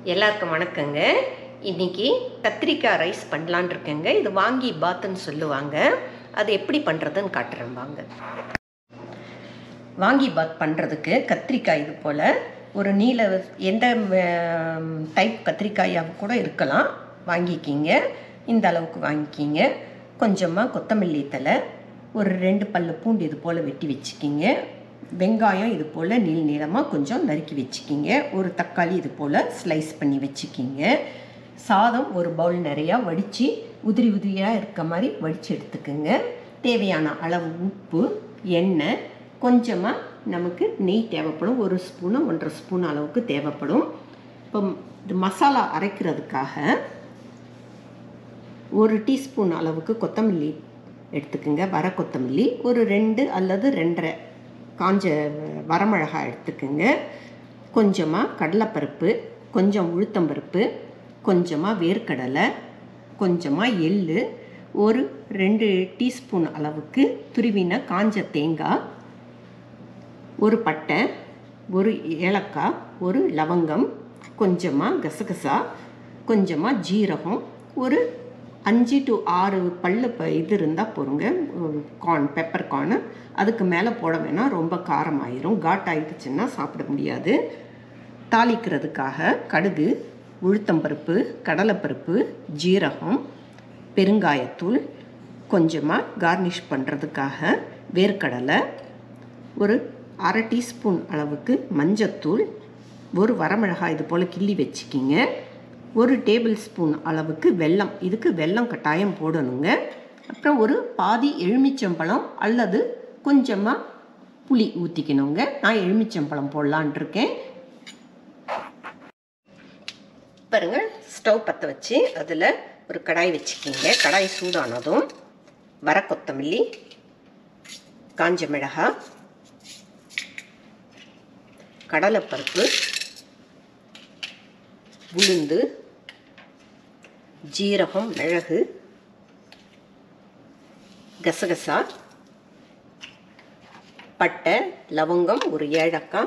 எல்லாருக்கும் வணக்கங்க இன்னைக்கு கத்திரிக்காய் ரைஸ் பண்ணலான் இருக்கேங்க இது வாங்கி பாத்துன்னு சொல்லுவாங்க அது எப்படி பண்ணுறதுன்னு காட்டுறேன் வாங்க வாங்கி பாத் பண்ணுறதுக்கு கத்திரிக்காய் இது போல் ஒரு நீல எந்த டைப் கத்திரிக்காயாக கூட இருக்கலாம் வாங்கிக்கிங்க இந்த அளவுக்கு வாங்கிக்கிங்க கொஞ்சமாக கொத்தமல்லி தலை ஒரு ரெண்டு பல்லு பூண்டு இது போல் வெட்டி வச்சுக்கிங்க வெங்காயம் இது போல் நீள் நீளமாக கொஞ்சம் நறுக்கி வச்சுக்கிங்க ஒரு தக்காளி இது போல் ஸ்லைஸ் பண்ணி வச்சுக்கிங்க சாதம் ஒரு பவுல் நிறையா வடித்து உதிரி உதிரியாக இருக்க மாதிரி வடித்து எடுத்துக்கோங்க தேவையான அளவு உப்பு எண்ணெய் கொஞ்சமாக நமக்கு நெய் தேவைப்படும் ஒரு ஸ்பூனு ஒன்றரை ஸ்பூன் அளவுக்கு தேவைப்படும் இப்போ இது மசாலா அரைக்கிறதுக்காக ஒரு டீஸ்பூன் அளவுக்கு கொத்தமல்லி எடுத்துக்கோங்க வர கொத்தமல்லி ஒரு ரெண்டு அல்லது ரெண்டரை காஞ்ச வரமிளகாய் எடுத்துக்கோங்க கொஞ்சமாக கடலைப்பருப்பு கொஞ்சம் உளுத்தம்பருப்பு கொஞ்சமாக வேர்க்கடலை கொஞ்சமாக எள் ஒரு ரெண்டு டீஸ்பூன் அளவுக்கு துருவின காஞ்ச தேங்காய் ஒரு பட்டை ஒரு ஏலக்காய் ஒரு லவங்கம் கொஞ்சமாக கசகசா கொஞ்சமாக ஜீரகம் ஒரு அஞ்சு டு ஆறு பல்லு ப இது இருந்தால் போருங்க கார்ன் பெப்பர் கார்னு அதுக்கு மேலே போட வேணாம் ரொம்ப காரம் ஆயிரும் காட் ஆயிடுச்சுன்னா சாப்பிட முடியாது தாளிக்கிறதுக்காக கடுகு உளுத்தம்பருப்பு கடலைப்பருப்பு ஜீரகம் பெருங்காயத்தூள் கொஞ்சமாக கார்னிஷ் பண்ணுறதுக்காக வேர்க்கடலை ஒரு அரை டீஸ்பூன் அளவுக்கு மஞ்சத்தூள் ஒரு வரமிளகாய் இது போல் கிள்ளி வச்சுக்கிங்க ஒரு டேபிள் ஸ்பூன் அளவுக்கு வெல்லம் இதுக்கு வெல்லம் கட்டாயம் போடணுங்க அப்புறம் ஒரு பாதி எலுமிச்சம்பழம் அல்லது கொஞ்சமாக புளி ஊற்றிக்கணுங்க நான் எலுமிச்சம்பழம் போடலான் இருக்கேன் பாருங்க ஸ்டவ் பற்ற வச்சு அதில் ஒரு கடாய் வச்சுக்கிங்க கடாய் சூடானதும் வர கொத்தமல்லி காஞ்ச மிளகாய் கடலைப்பருப்பு உளுந்து ஜீரகம் மிளகு கசகசா பட்டை லவங்கம் ஒரு ஏழக்காய்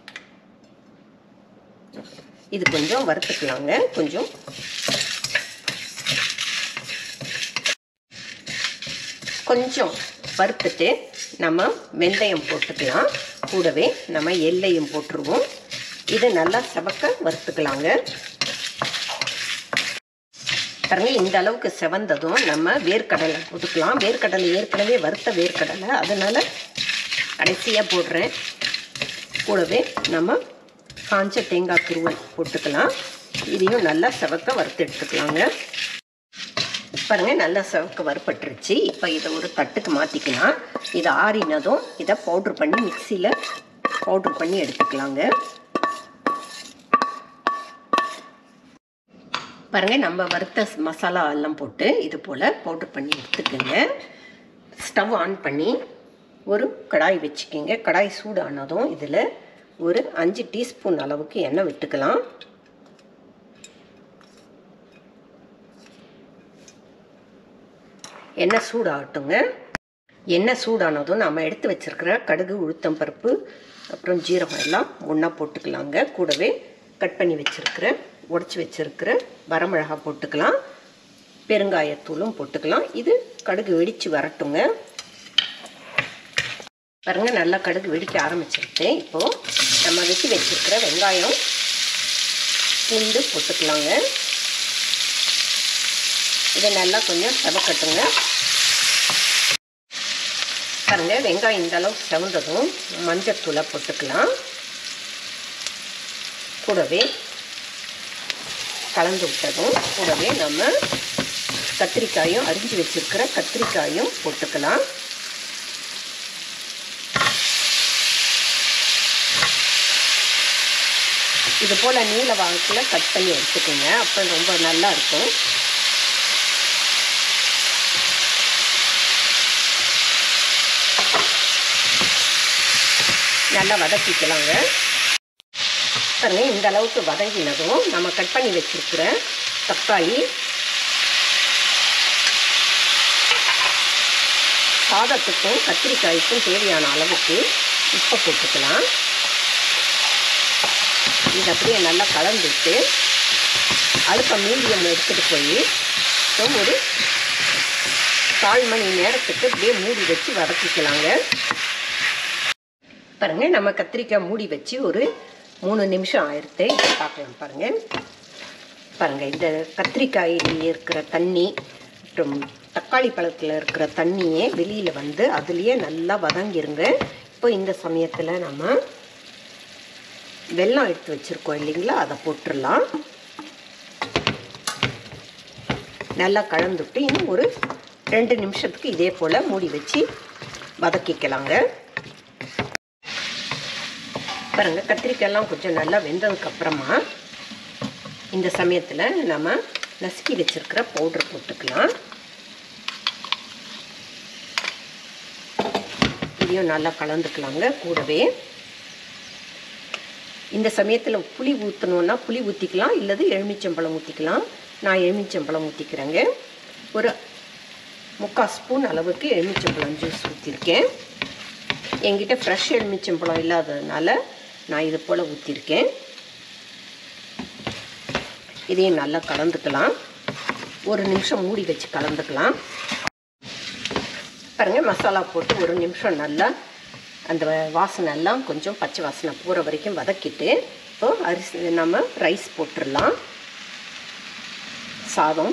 இது கொஞ்சம் வறுத்துக்கலாங்க கொஞ்சம் கொஞ்சம் வறுத்துட்டு நம்ம வெந்தயம் போட்டுக்கலாம் கூடவே நம்ம எல்லையும் போட்டுருவோம் இது நல்லா செவக்க வறுத்துக்கலாங்க பாருங்க இந்த அளவுக்கு செவந்ததும் நம்ம வேர்க்கடலை போட்டுக்கலாம் வேர்க்கடலை ஏற்கனவே வறுத்த வேர்க்கடலை அதனால் கடைசியாக போடுறேன் கூடவே நம்ம காஞ்ச தேங்காய் துருவல் போட்டுக்கலாம் இதையும் நல்லா செவக்க வறுத்து எடுத்துக்கலாங்க பாருங்க நல்லா செவக்க வறுப்பட்டுருச்சு இப்போ இதை ஒரு தட்டுக்கு மாற்றிக்கலாம் இதை ஆறினதும் இதை பவுட்ரு பண்ணி மிக்சியில் பவுட்ரு பண்ணி எடுத்துக்கலாங்க பாருங்கள் நம்ம வறுத்த மசாலா எல்லாம் போட்டு இது போல் பவுட்ரு பண்ணி எடுத்துக்கோங்க ஸ்டவ் ஆன் பண்ணி ஒரு கடாய் வச்சுக்கோங்க கடாய் சூடானதும் இதில் ஒரு அஞ்சு டீஸ்பூன் அளவுக்கு எண்ணெய் விட்டுக்கலாம் எண்ணெய் சூடாகட்டுங்க எண்ணெய் சூடானதும் நம்ம எடுத்து வச்சுருக்கிற கடுகு உளுத்தம் பருப்பு அப்புறம் ஜீரகம் எல்லாம் ஒன்றா போட்டுக்கலாங்க கூடவே கட் பண்ணி வச்சுருக்கிற உடச்சி வச்சுருக்கிற வரமிளகா போட்டுக்கலாம் பெருங்காயத்தூளும் போட்டுக்கலாம் இது கடுகு வெடித்து வரட்டுங்க பாருங்க நல்லா கடுகு வெடிக்க ஆரம்பிச்சிருக்கேன் இப்போது நம்ம வெட்டி வச்சுருக்கிற வெங்காயம் பூண்டு போட்டுக்கலாங்க இதை நல்லா கொஞ்சம் செவக்கட்டுங்க பாருங்க வெங்காயம் இந்த அளவுக்கு செவந்ததும் மஞ்சத்தூளை போட்டுக்கலாம் கூடவே கலந்து விட்டதும் கூடவே நம்ம கத்திரிக்காயும் அரிஞ்சு வச்சுருக்கிற கத்திரிக்காயும் போட்டுக்கலாம் இது போல் நீல வாக்கில் கட் பண்ணி எடுத்துக்கோங்க அப்போ ரொம்ப நல்லா இருக்கும் நல்லா வதக்கிக்கலாங்க பாருங்க இந்த அளவுக்கு வதங்கினதும் நம்ம கட் பண்ணி வச்சுருக்கிற தக்காளி சாதத்துக்கும் கத்திரிக்காய்க்கும் தேவையான அளவுக்கு உப்பை போட்டுக்கலாம் இது அப்படியே நல்லா கலந்துட்டு அடுப்பை மீடியம் எடுத்துகிட்டு போய் இப்போ ஒரு கால் மணி நேரத்துக்கு அப்படியே மூடி வச்சு வதக்கிக்கலாங்க பாருங்க நம்ம கத்திரிக்காய் மூடி வச்சு ஒரு மூணு நிமிஷம் ஆயிடுத்து இப்போ பார்க்கலாம் பாருங்க பாருங்க இந்த கத்திரிக்காயில் இருக்கிற தண்ணி அப்புறம் தக்காளி பழத்தில் இருக்கிற தண்ணியே வெளியில் வந்து அதுலேயே நல்லா வதங்கிருங்க இப்போ இந்த சமயத்தில் நம்ம வெல்லம் எடுத்து வச்சுருக்கோம் இல்லைங்களா அதை போட்டுடலாம் நல்லா கலந்துட்டு இன்னும் ஒரு ரெண்டு நிமிஷத்துக்கு இதே போல் மூடி வச்சு வதக்கிக்கலாங்க பாருங்க கத்திரிக்காயெல்லாம் கொஞ்சம் நல்லா வெந்ததுக்கப்புறமா இந்த சமயத்தில் நம்ம நசுக்கி வச்சுருக்கிற பவுடர் போட்டுக்கலாம் இதையும் நல்லா கலந்துக்கலாங்க கூடவே இந்த சமயத்தில் புளி ஊற்றணுன்னா புளி ஊற்றிக்கலாம் இல்லது எலுமிச்சம்பழம் ஊற்றிக்கலாம் நான் எலுமிச்சம்பழம் ஊற்றிக்கிறேங்க ஒரு முக்கால் ஸ்பூன் அளவுக்கு எலுமிச்சம்பழம் ஜூஸ் ஊற்றிருக்கேன் என்கிட்ட ஃப்ரெஷ் எலுமிச்சம்பழம் இல்லாததுனால நான் இது போல் ஊற்றிருக்கேன் இதையும் நல்லா கலந்துக்கலாம் ஒரு நிமிஷம் மூடி வச்சு கலந்துக்கலாம் பாருங்கள் மசாலா போட்டு ஒரு நிமிஷம் நல்லா அந்த வாசனை எல்லாம் கொஞ்சம் பச்சை வாசனை போகிற வரைக்கும் வதக்கிட்டு இப்போ அரிசி நம்ம ரைஸ் போட்டுடலாம் சாதம்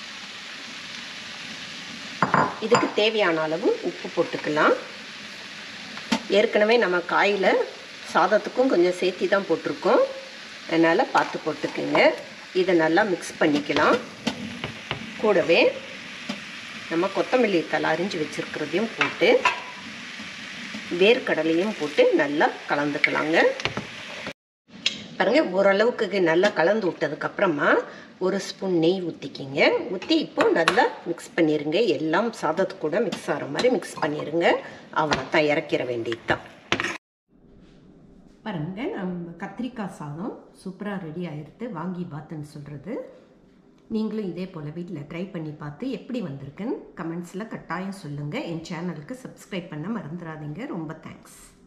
இதுக்கு தேவையான அளவு உப்பு போட்டுக்கலாம் ஏற்கனவே நம்ம காயில் சாதத்துக்கும் கொஞ்சம் சேர்த்தி தான் போட்டிருக்கோம் அதனால் பார்த்து போட்டுக்குங்க இதை நல்லா மிக்ஸ் பண்ணிக்கலாம் கூடவே நம்ம கொத்தமல்லி தலை அரிஞ்சு வச்சுருக்கிறதையும் போட்டு வேர்க்கடலையும் போட்டு நல்லா கலந்துக்கலாங்க பாருங்கள் ஓரளவுக்கு நல்லா கலந்து விட்டதுக்கப்புறமா ஒரு ஸ்பூன் நெய் ஊற்றிக்கிங்க ஊற்றி இப்போ நல்லா மிக்ஸ் பண்ணிடுங்க எல்லாம் சாதத்து கூட மிக்ஸ் ஆகிற மாதிரி மிக்ஸ் பண்ணிடுங்க அவ்வளோதான் இறக்கிற வேண்டியது தான் பாருங்க நம்ம கத்திரிக்காய் சாதம் சூப்பராக ரெடி ஆயிடுத்து வாங்கி பாத்துன்னு சொல்கிறது நீங்களும் இதே போல் வீட்டில் ட்ரை பண்ணி பார்த்து எப்படி வந்திருக்குன்னு கமெண்ட்ஸில் கட்டாயம் சொல்லுங்கள் என் சேனலுக்கு சப்ஸ்கிரைப் பண்ண மறந்துடாதீங்க ரொம்ப தேங்க்ஸ்